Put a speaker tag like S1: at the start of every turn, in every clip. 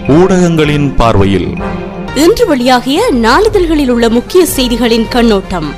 S1: ஊடகங்களின் பார்வையில்
S2: இன்று வெளியாகிய நாளிதழ்களில் உள்ள முக்கிய செய்திகளின் கண்ணோட்டம்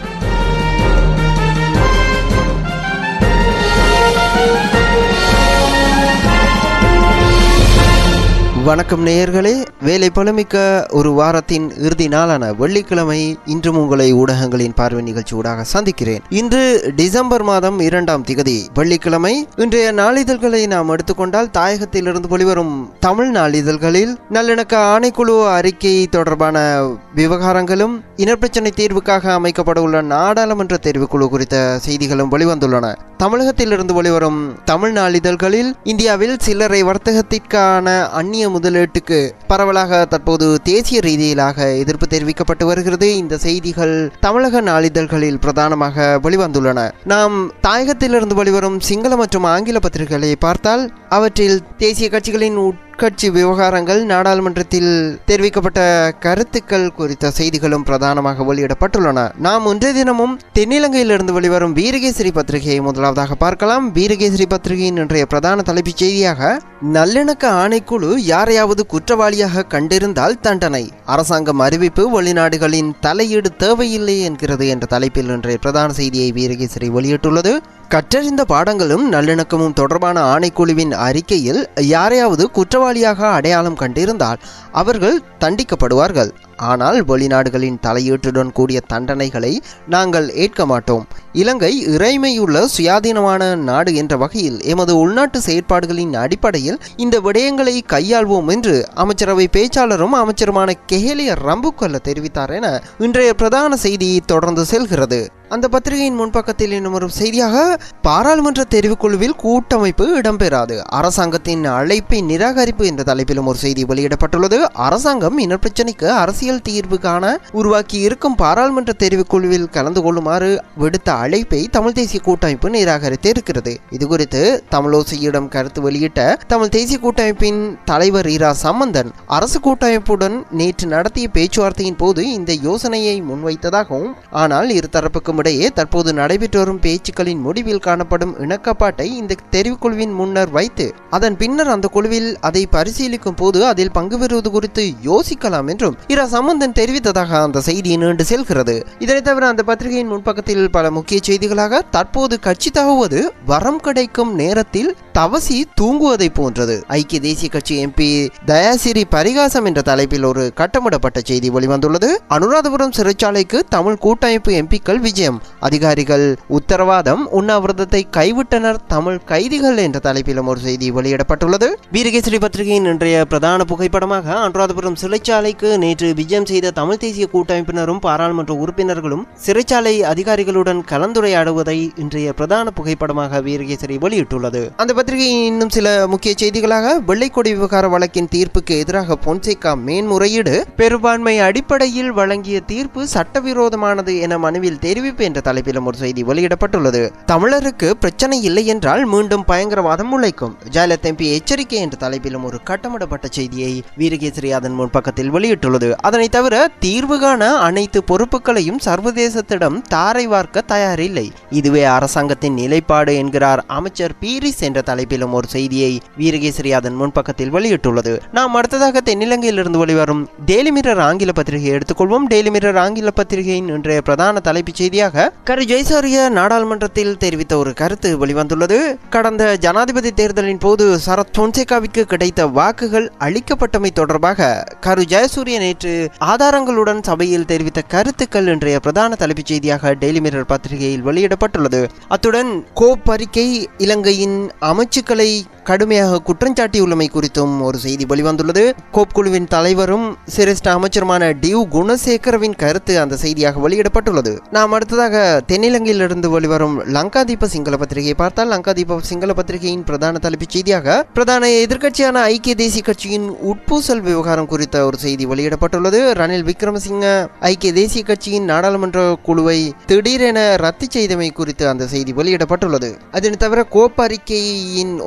S3: வணக்கம் நேயர்களே வேலை பலமிக்க ஒரு வாரத்தின் இறுதி நாளான வெள்ளிக்கிழமை இன்றும் உங்களை ஊடகங்களின் பார்வை நிகழ்ச்சி ஊடாக சந்திக்கிறேன் இன்று டிசம்பர் மாதம் இரண்டாம் திகதி வெள்ளிக்கிழமை இன்றைய நாளிதழ்களை நாம் எடுத்துக்கொண்டால் தாயகத்திலிருந்து வெளிவரும் தமிழ் நாளிதழ்களில் நல்லிணக்க ஆணைக்குழு அறிக்கை தொடர்பான விவகாரங்களும் இனப்பிரச்சனை தீர்வுக்காக அமைக்கப்பட உள்ள நாடாளுமன்ற தேர்வுக்குழு குறித்த செய்திகளும் வெளிவந்துள்ளன தமிழகத்திலிருந்து வெளிவரும் தமிழ் நாளிதழ்களில் இந்தியாவில் சில்லறை வர்த்தகத்திற்கான அந்நிய முதலீட்டுக்கு பரவலாக தற்போது தேசிய ரீதியிலாக எதிர்ப்பு தெரிவிக்கப்பட்டு வருகிறது இந்த செய்திகள் தமிழக நாளிதழ்களில் பிரதானமாக வெளிவந்துள்ளன நாம் தாயகத்திலிருந்து வெளிவரும் சிங்கள மற்றும் ஆங்கில பத்திரிகைகளை பார்த்தால் அவற்றில் தேசிய கட்சிகளின் உட்கட்சி விவகாரங்கள் நாடாளுமன்றத்தில் தெரிவிக்கப்பட்ட கருத்துக்கள் குறித்த செய்திகளும் பிரதானமாக வெளியிடப்பட்டுள்ளன நாம் ஒன்றைய தினமும் தென்னிலங்கையிலிருந்து வெளிவரும் வீரகேசரி பத்திரிகையை முதலாவதாக பார்க்கலாம் வீரகேசரி பத்திரிகையின் இன்றைய பிரதான தலைப்புச் செய்தியாக நல்லிணக்க ஆணைக்குழு யாரையாவது குற்றவாளியாக கண்டிருந்தால் தண்டனை அரசாங்கம் அறிவிப்பு வெளிநாடுகளின் தலையீடு தேவையில்லை என்கிறது என்ற தலைப்பில் இன்றைய பிரதான செய்தியை வீரகேசரி வெளியிட்டுள்ளது கற்றறிந்த பாடங்களும் நல்லிணக்கமும் தொடர்பான ஆணைக்குழுவின் அறிக்கையில் யாரையாவது குற்றவாளியாக அடையாளம் கண்டிருந்தால் அவர்கள் தண்டிக்கப்படுவார்கள் ஆனால் வெளிநாடுகளின் தலையீட்டுடன் கூடிய தண்டனைகளை நாங்கள் ஏற்க மாட்டோம் இலங்கை இறைமையுள்ள சுயாதீனமான நாடு என்ற வகையில் எமது உள்நாட்டு செயற்பாடுகளின் அடிப்படையில் இந்த விடயங்களை கையாள்வோம் என்று அமைச்சரவை பேச்சாளரும் அமைச்சருமான கெஹலிய ரம்புக்கொல்ல தெரிவித்தார் என இன்றைய பிரதான செய்தி தொடர்ந்து செல்கிறது அந்த பத்திரிகையின் முன்பக்கத்தில் இன்னும் ஒரு செய்தியாக பாராளுமன்ற தெரிவுக்குழுவில் கூட்டமைப்பு இடம்பெறாது அரசாங்கத்தின் அழைப்பை நிராகரிப்பு என்ற தலைப்பிலும் ஒரு செய்தி வெளியிடப்பட்டுள்ளது அரசாங்கம் இனப்பிரச்சனைக்கு அரசியல் தீர்வு காண உருவாக்கி இருக்கும் பாராளுமன்ற தெரிவுக்குழுவில் கலந்து கொள்ளுமாறு விடுத்த அழைப்பை தமிழ் தேசிய கூட்டமைப்பு நிராகரித்து இருக்கிறது இது குறித்து தமிழோசையிடம் கருத்து வெளியிட்ட தமிழ் தேசிய கூட்டமைப்பின் தலைவர் இரா சம்பந்தன் அரசு கூட்டமைப்புடன் நேற்று நடத்திய பேச்சுவார்த்தையின் போது இந்த யோசனையை முன்வைத்ததாகவும் ஆனால் இருதரப்புக்கும் இடையே தற்போது நடைபெற்று வரும் பேச்சுக்களின் முடிவில் காணப்படும் இணக்கப்பாட்டை இந்த தெரிவுக்குழுவின் முன்னர் வைத்து அதன் பின்னர் அந்த குழுவில் அதை பரிசீலிக்கும் போது அதில் பங்கு பெறுவது குறித்து யோசிக்கலாம் என்றும் இரா சம்பந்தன் தெரிவித்ததாக அந்த செய்தி நீண்டு செல்கிறது இதனைத் தவிர அந்த பத்திரிகையின் முன்பக்கத்தில் பல முக்கிய செய்திகளாக தற்போது கட்சி தகுவது வரம் கிடைக்கும் நேரத்தில் தவசி தூங்குவதை போன்றது ஐக்கிய தேசிய கட்சி எம்பி தயாசிரி பரிகாசம் என்ற தலைப்பில் ஒரு கட்டமிடப்பட்ட செய்தி வெளிவந்துள்ளது அனுராதபுரம் சிறைச்சாலைக்கு தமிழ் கூட்டமைப்பு எம்பிக்கள் விஜயம் அதிகாரிகள் உத்தரவாதம் உண்ணாவிரதத்தை கைவிட்டனர் தமிழ் கைதிகள் என்ற தலைப்பிலும் ஒரு செய்தி வெளியிடப்பட்டுள்ளது வீரகேசரி பத்திரிகையின் இன்றைய பிரதான புகைப்படமாக அனுராதபுரம் சிறைச்சாலைக்கு நேற்று விஜயம் செய்த தமிழ் தேசிய கூட்டமைப்பினரும் பாராளுமன்ற உறுப்பினர்களும் சிறைச்சாலை அதிகாரிகளுடன் கலந்துரையாடுவதை இன்றைய பிரதான புகைப்படமாக வீரகேசரி வெளியிட்டுள்ளது அந்த பத்திரிகை இன்னும் சில முக்கிய செய்திகளாக வெள்ளைக்கொடி விவகார வழக்கின் தீர்ப்புக்கு எதிராக பொன்சேகா மேன்முறையீடு பெரும்பான்மை அடிப்படையில் வழங்கிய தீர்ப்பு சட்டவிரோதமானது என மனுவில் தெரிவிப்பு என்ற தலைப்பிலும் ஒரு செய்தி வெளியிடப்பட்டுள்ளது தமிழருக்கு பிரச்சனை இல்லை என்றால் மீண்டும் பயங்கரவாதம் முளைக்கும் ஜெயலலிதா எம்பி எச்சரிக்கை என்ற தலைப்பிலும் ஒரு கட்டமிடப்பட்ட செய்தியை வீரகேசரி அதன் முன்பக்கத்தில் வெளியிட்டுள்ளது அதனைத் தவிர தீர்வு காண அனைத்து பொறுப்புகளையும் சர்வதேசத்திடம் தாரை வார்க்க தயாரில்லை இதுவே அரசாங்கத்தின் நிலைப்பாடு என்கிறார் அமைச்சர் பீரிஸ் என்ற தலைப்பிலும் ஒரு செய்தியை வீரகேசரி அதன் முன்பக்கத்தில் வெளியிட்டுள்ளது நாம் அடுத்ததாக தென்னிலங்கையிலிருந்து வெளிவரும் டெய்லி மிரர் ஆங்கில பத்திரிகையை எடுத்துக்கொள்வோம் டெய்லி மிரர் ஆங்கில பத்திரிகையின் இன்றைய பிரதான தலைப்புச் செய்தியாக கரு ஜெயசூரிய நாடாளுமன்றத்தில் தெரிவித்த ஒரு கருத்து வெளிவந்துள்ளது கடந்த ஜனாதிபதி தேர்தலின் போது சரத் பொன்சேகாவிற்கு கிடைத்த வாக்குகள் அளிக்கப்பட்டமை தொடர்பாக கரு ஜெயசூரிய நேற்று ஆதாரங்களுடன் சபையில் தெரிவித்த கருத்துக்கள் இன்றைய பிரதான தலைப்புச் செய்தியாக டெய்லி மிரர் பத்திரிகையில் வெளியிடப்பட்டுள்ளது அத்துடன் கோப் அறிக்கை இலங்கையின் அமைச்சுக்களை கடுமையாக குற்றஞ்சாட்டியுள்ளமை குறித்தும் ஒரு செய்தி வெளிவந்துள்ளது கோப் குழுவின் தலைவரும் சிரேஷ்ட அமைச்சருமான டிவ் குணசேகரவின் கருத்து அந்த செய்தியாக வெளியிடப்பட்டுள்ளது நாம் அடுத்ததாக தென்னிலங்கையிலிருந்து வெளிவரும் லங்காதீப சிங்கள பத்திரிகையை பார்த்தால் லங்காதீப சிங்கள பத்திரிகையின் பிரதான தலைப்புச் செய்தியாக பிரதான எதிர்க்கட்சியான ஐக்கிய தேசிய கட்சியின் உட்பூசல் விவகாரம் குறித்த ஒரு செய்தி வெளியிடப்பட்டுள்ளது ரணில் விக்ரமசிங்க ஐக்கிய தேசிய கட்சியின் நாடாளுமன்ற குழுவை திடீரென ரத்து செய்தமை குறித்து அந்த செய்தி வெளியிடப்பட்டுள்ளது அதனை தவிர கோப் அறிக்கையின் ஒரு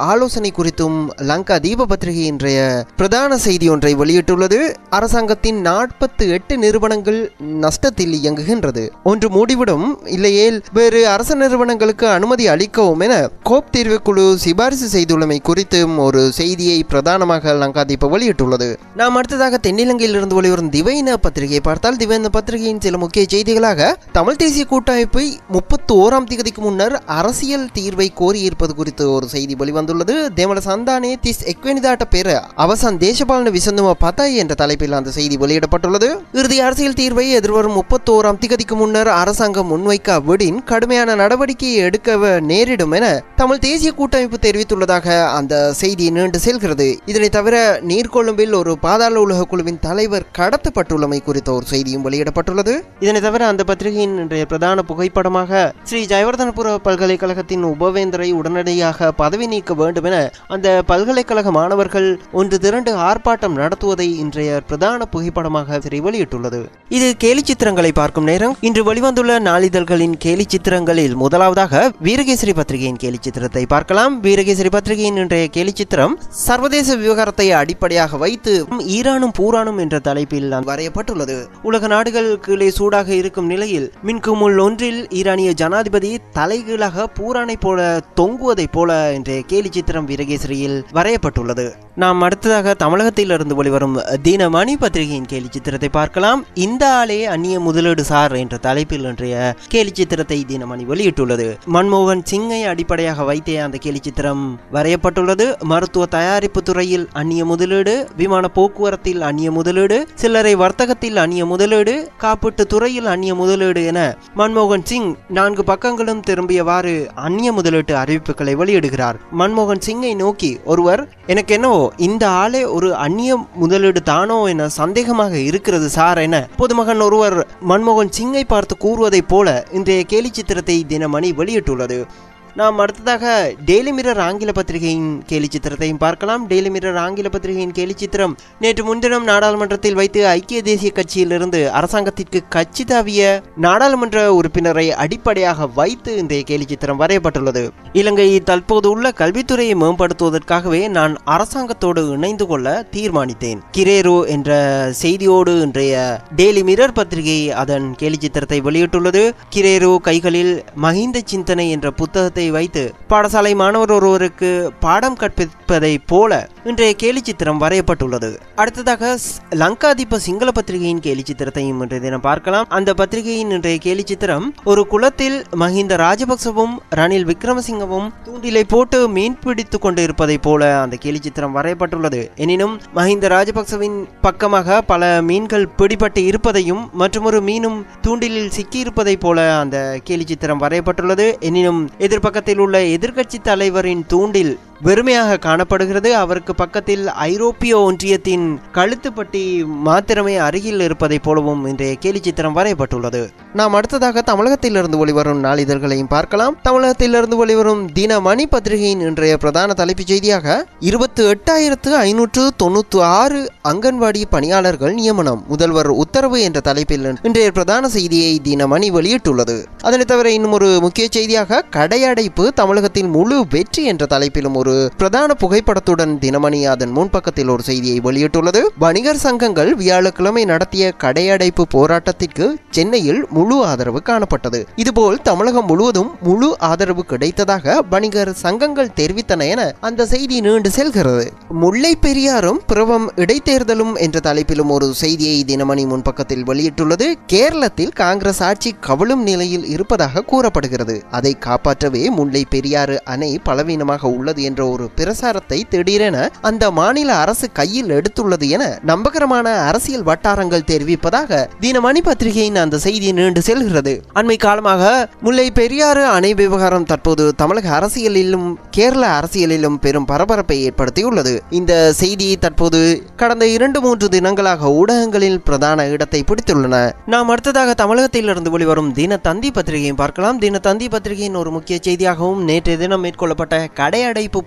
S3: ஆலோசனை குறித்தும் லங்கா தீப பத்திரிகை இன்றைய பிரதான செய்தி ஒன்றை வெளியிட்டுள்ளது அரசாங்கத்தின் நாற்பத்து எட்டு நிறுவனங்கள் நஷ்டத்தில் இயங்குகின்றது ஒன்று மூடிவிடும் இல்லையேல் வேறு அரச நிறுவனங்களுக்கு அனுமதி அளிக்கவும் என கோப் தேர்வுக்குழு சிபாரிசு செய்துள்ளமை குறித்தும் ஒரு செய்தியை பிரதானமாக லங்கா தீப வெளியிட்டுள்ளது நாம் அடுத்ததாக தென்னிலங்கையில் இருந்து வெளிவரும் திவைன பத்திரிகையை பார்த்தால் திவைன பத்திரிகையின் சில முக்கிய செய்திகளாக தமிழ் தேசிய கூட்டமைப்பை முப்பத்து ஓராம் தேதிக்கு முன்னர் அரசியல் தீர்வை கோரியிருப்பது குறித்து ஒரு செய்தி வெளிவந்துள்ளது தேமல சந்தானே திஸ் எக்வெனிதாட்ட பெற அவசான் தேசபாலன விசந்தும பதாய் என்ற தலைப்பில் அந்த செய்தி வெளியிடப்பட்டுள்ளது இறுதி அரசியல் தீர்வை எதிர்வரும் முப்பத்தோராம் திகதிக்கு முன்னர் அரசாங்கம் முன்வைக்காவிடின் கடுமையான நடவடிக்கையை எடுக்க வ- நேரிடும் என தமிழ் தேசிய கூட்டமைப்பு தெரிவித்துள்ளதாக அந்த செய்தி நீண்டு செல்கிறது இதனை தவிர நீர்கொழும்பில் ஒரு பாதாள உலக குழுவின் தலைவர் கடத்தப்பட்டுள்ளமை குறித்த ஒரு செய்தியும் வெளியிடப்பட்டுள்ளது இதனை தவிர அந்த பத்திரிகையின் இன்றைய பிரதான புகைப்படமாக ஸ்ரீ ஜெயவர்தனபுர பல்கலைக்கழகத்தின் உபவேந்தரை உடனடியாக பதவி நீக்க வேண்டும் என அந்த பல்கலைக்கழக மாணவர்கள் ஒன்று திரண்டு ஆர்ப்பாட்டம் நடத்துவதை இன்றைய பிரதான புகைப்படமாக சரி வெளியிட்டுள்ளது இது கேலி சித்திரங்களை பார்க்கும் நேரம் இன்று வெளிவந்துள்ள நாளிதழ்களின் கேலி சித்திரங்களில் முதலாவதாக வீரகேசரி பத்திரிகையின் கேலி சித்திரத்தை பார்க்கலாம் வீரகேசரி பத்திரிகையின் இன்றைய கேலி சித்திரம் சர்வதேச விவகாரத்தை அடிப்படையாக வைத்து ஈரானும் பூரானும் என்ற தலைப்பில் வரையப்பட்டுள்ளது உலக நாடுகள் கீழே சூடாக இருக்கும் நிலையில் மின்குமுள் ஒன்றில் ஈரானிய ஜனாதிபதி தலைகீழாக பூரானை போல தொங்குவதைப் போல இன்றைய கேலி சித்திரம் வீரகேசரியில் வரையப்பட்டுள்ளது நாம் அடுத்ததாக தமிழகத்தில் இருந்து வெளிவரும் தினமணி பத்திரிகையின் கேலி சித்திரத்தை பார்க்கலாம் இந்த ஆளே அந்நிய முதலீடு சார் என்ற தலைப்பில் இன்றைய கேலி சித்திரத்தை தினமணி வெளியிட்டுள்ளது மன்மோகன் சிங்கை அடிப்படையாக வைத்தே அந்த கேலி சித்திரம் வரையப்பட்டுள்ளது மருத்துவ தயாரிப்பு துறையில் அந்நிய முதலீடு விமான போக்குவரத்தில் அந்நிய முதலீடு சில்லறை வர்த்தகத்தில் அந்நிய முதலீடு காப்பீட்டு துறையில் அந்நிய முதலீடு என மன்மோகன் சிங் நான்கு பக்கங்களும் திரும்பியவாறு அந்நிய முதலீட்டு அறிவிப்புகளை வெளியிடுகிறார் மன்மோகன் சிங்கை நோக்கி ஒருவர் எனக்கு என்னவோ இந்த ஆளே ஒரு அந்நிய முதலீடு தானோ என சந்தேகமாக இருக்கிறது சார் என பொதுமகன் ஒருவர் மன்மோகன் சிங்கை பார்த்து கூறுவதைப் போல இன்றைய கேலி சித்திரத்தை தினமணி வெளியிட்டுள்ளது நாம் அடுத்ததாக டெய்லி மிரர் ஆங்கில பத்திரிகையின் கேலி சித்திரத்தையும் பார்க்கலாம் டெய்லி மிரர் ஆங்கில பத்திரிகையின் கேலி சித்திரம் நேற்று முன்தினம் நாடாளுமன்றத்தில் வைத்து ஐக்கிய தேசிய கட்சியிலிருந்து அரசாங்கத்திற்கு கட்சி தாவிய நாடாளுமன்ற உறுப்பினரை அடிப்படையாக வைத்து இன்றைய கேலி சித்திரம் வரையப்பட்டுள்ளது இலங்கை தற்போது உள்ள கல்வித்துறையை மேம்படுத்துவதற்காகவே நான் அரசாங்கத்தோடு இணைந்து கொள்ள தீர்மானித்தேன் கிரேரு என்ற செய்தியோடு இன்றைய டெய்லி மிரர் பத்திரிகை அதன் கேலி சித்திரத்தை வெளியிட்டுள்ளது கிரேரு கைகளில் மஹிந்த சிந்தனை என்ற புத்தகத்தை வைத்து பாடசாலை மாணவர் ஒருவருக்கு பாடம் கற்பிப்பதை போல இன்றைய கேலி சித்திரம் வரையப்பட்டுள்ளது அடுத்ததாக ஸ்- லங்காதீப சிங்கள பத்திரிகையின் கேலி சித்திரத்தையும் இன்றைய தினம் பார்க்கலாம் அந்த பத்திரிகையின் இன்றைய கேலி சித்திரம் ஒரு குளத்தில் மஹிந்த ராஜபக்சவும் ரணில் விக்ரமசிங்கவும் தூண்டிலை போட்டு மீன் பிடித்துக் கொண்டு இருப்பதை போல அந்த கேலி சித்திரம் வரையப்பட்டுள்ளது எனினும் மஹிந்த ராஜபக்சவின் பக்கமாக பல மீன்கள் பிடிபட்டு இருப்பதையும் மற்றொரு மீனும் தூண்டிலில் சிக்கியிருப்பதை போல அந்த கேலி சித்திரம் வரையப்பட்டுள்ளது எனினும் எதிர்பக்கத்தில் உள்ள எதிர்க்கட்சி தலைவரின் தூண்டில் வெறுமையாக காணப்படுகிறது அவருக்கு பக்கத்தில் ஐரோப்பிய ஒன்றியத்தின் கழுத்துப்பட்டி மாத்திரமே அருகில் இருப்பதைப் போலவும் இன்றைய கேலி சித்திரம் வரையப்பட்டுள்ளது நாம் அடுத்ததாக தமிழகத்திலிருந்து வெளிவரும் நாளிதழ்களையும் பார்க்கலாம் தமிழகத்திலிருந்து வெளிவரும் தினமணி பத்திரிகையின் இன்றைய பிரதான தலைப்புச் செய்தியாக இருபத்தி எட்டாயிரத்து ஐநூற்று தொண்ணூற்று ஆறு அங்கன்வாடி பணியாளர்கள் நியமனம் முதல்வர் உத்தரவு என்ற தலைப்பில் இன்றைய பிரதான செய்தியை தினமணி வெளியிட்டுள்ளது அதனைத் தவிர இன்னும் ஒரு முக்கிய செய்தியாக கடையடைப்பு தமிழகத்தில் முழு வெற்றி என்ற தலைப்பிலும் ஒரு பிரதான புகைப்படத்துடன் தினமணி அதன் முன்பக்கத்தில் ஒரு செய்தியை வெளியிட்டுள்ளது வணிகர் சங்கங்கள் வியாழக்கிழமை நடத்திய கடையடைப்பு போராட்டத்திற்கு சென்னையில் முழு ஆதரவு காணப்பட்டது இதுபோல் தமிழகம் முழுவதும் முழு ஆதரவு கிடைத்ததாக வணிகர் சங்கங்கள் தெரிவித்தன என அந்த செய்தி நீண்டு செல்கிறது முல்லை பெரியாரும் பிரபம் இடைத்தேர்தலும் என்ற தலைப்பிலும் ஒரு செய்தியை தினமணி முன்பக்கத்தில் வெளியிட்டுள்ளது கேரளத்தில் காங்கிரஸ் ஆட்சி கவிழும் நிலையில் இருப்பதாக கூறப்படுகிறது அதை காப்பாற்றவே முல்லை பெரியாறு அணை பலவீனமாக உள்ளது என்ற ஒரு பிரசாரத்தை திடீரென அந்த மாநில அரசு கையில் எடுத்துள்ளது என நம்பகரமான அரசியல் வட்டாரங்கள் தெரிவிப்பதாக தினமணி பத்திரிகையின் அந்த செய்தி நீண்டு செல்கிறது அண்மை காலமாக முல்லை பெரியாறு அணை விவகாரம் தற்போது தமிழக அரசியலிலும் கேரள அரசியலிலும் பெரும் பரபரப்பை ஏற்படுத்தியுள்ளது இந்த செய்தி தற்போது கடந்த இரண்டு மூன்று தினங்களாக ஊடகங்களில் பிரதான இடத்தை பிடித்துள்ளன நாம் அடுத்ததாக தமிழகத்தில் இருந்து வெளிவரும் தினத்தந்தி பத்திரிகையை பார்க்கலாம் தினத்தந்தி பத்திரிகையின் ஒரு முக்கிய செய்தியாகவும் நேற்றைய தினம் மேற்கொள்ளப்பட்ட கடையடைப்பு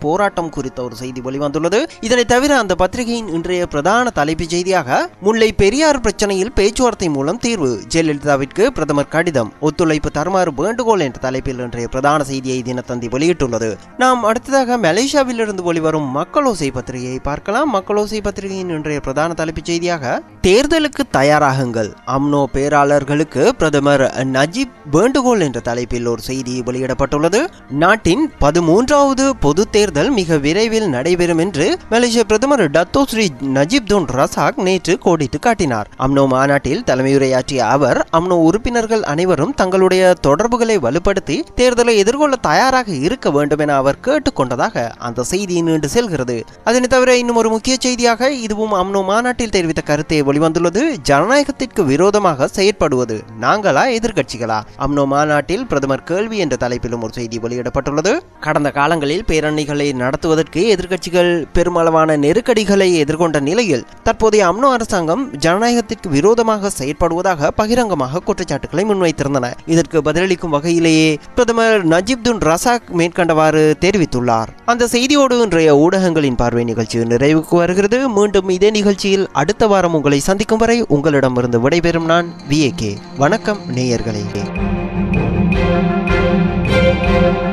S3: போராட்டம் குறித்த ஒரு செய்தி வெளிவந்துள்ளது இதனை தவிர அந்த பத்திரிகையின் இன்றைய பிரதான தலைப்புச் செய்தியாக முல்லை பெரியார் பிரச்சனையில் பேச்சுவார்த்தை மூலம் தீர்வு ஜெயலலிதாவிற்கு பிரதமர் கடிதம் ஒத்துழைப்பு தருமாறு வேண்டுகோள் என்ற தலைப்பில் இன்றைய பிரதான செய்தியை தினத்தந்தி வெளியிட்டுள்ளது நாம் அடுத்ததாக மலேசியாவில் இருந்து வெளிவரும் மக்களோசை பத்திரிகையை பார்க்கலாம் மக்களோசை பத்திரிகையின் இன்றைய பிரதான தலைப்புச் செய்தியாக தேர்தலுக்கு தயாராகுங்கள் அம்னோ பேராளர்களுக்கு பிரதமர் நஜீப் வேண்டுகோள் என்ற தலைப்பில் ஒரு செய்தி வெளியிடப்பட்டுள்ளது நாட்டின் பதிமூன்றாவது பொது தேர்தல் மிக விரைவில் நடைபெறும் என்று மலேசிய பிரதமர் Dato Sri Najib Tun Razak நேற்று கோடிட்டு காட்டினார் அம்னோ மாநாட்டில் தலைமையுரையாற்றிய அவர் அம்னோ உறுப்பினர்கள் அனைவரும் தங்களுடைய தொடர்புகளை வலுப்படுத்தி தேர்தலை எதிர்கொள்ள தயாராக இருக்க வேண்டும் என அவர் கேட்டுக்கொண்டதாக அந்த செய்தி நீண்டு செல்கிறது அதனை தவிர இன்னும் ஒரு முக்கிய செய்தியாக இதுவும் அம்னோ மாநாட்டில் தெரிவித்த கருத்தை வெளிவந்துள்ளது ஜனநாயகத்திற்கு விரோதமாக செயற்படுவது நாங்களா எதிர்க்கட்சிகளா அம்னோ மாநாட்டில் பிரதமர் கேள்வி என்ற தலைப்பிலும் ஒரு செய்தி வெளியிடப்பட்டுள்ளது கடந்த காலங்களில் பேரணிகளை நடத்துவதற்கு எதிர்க்கட்சிகள் பெருமளவான நெருக்கடிகளை எதிர்கொண்ட நிலையில் தற்போதைய அம்னோ அரசாங்கம் ஜனநாயகத்திற்கு விரோதமாக செயற்படுவதாக பகிரங்கமாக குற்றச்சாட்டுகளை முன்வைத்திருந்தன இதற்கு பதிலளிக்கும் வகையிலேயே பிரதமர் நஜீப் துன் ரசாக் மேற்கண்டவாறு தெரிவித்துள்ளார் அந்த செய்தியோடு இன்றைய ஊடகங்களின் பார்வை நிகழ்ச்சி நிறைவுக்கு வருகிறது மீண்டும் இதே நிகழ்ச்சியில் அடுத்த வாரம் உங்களை சந்திக்கும் வரை உங்களிடமிருந்து விடைபெறும் நான் விஏகே வணக்கம் நேயர்களே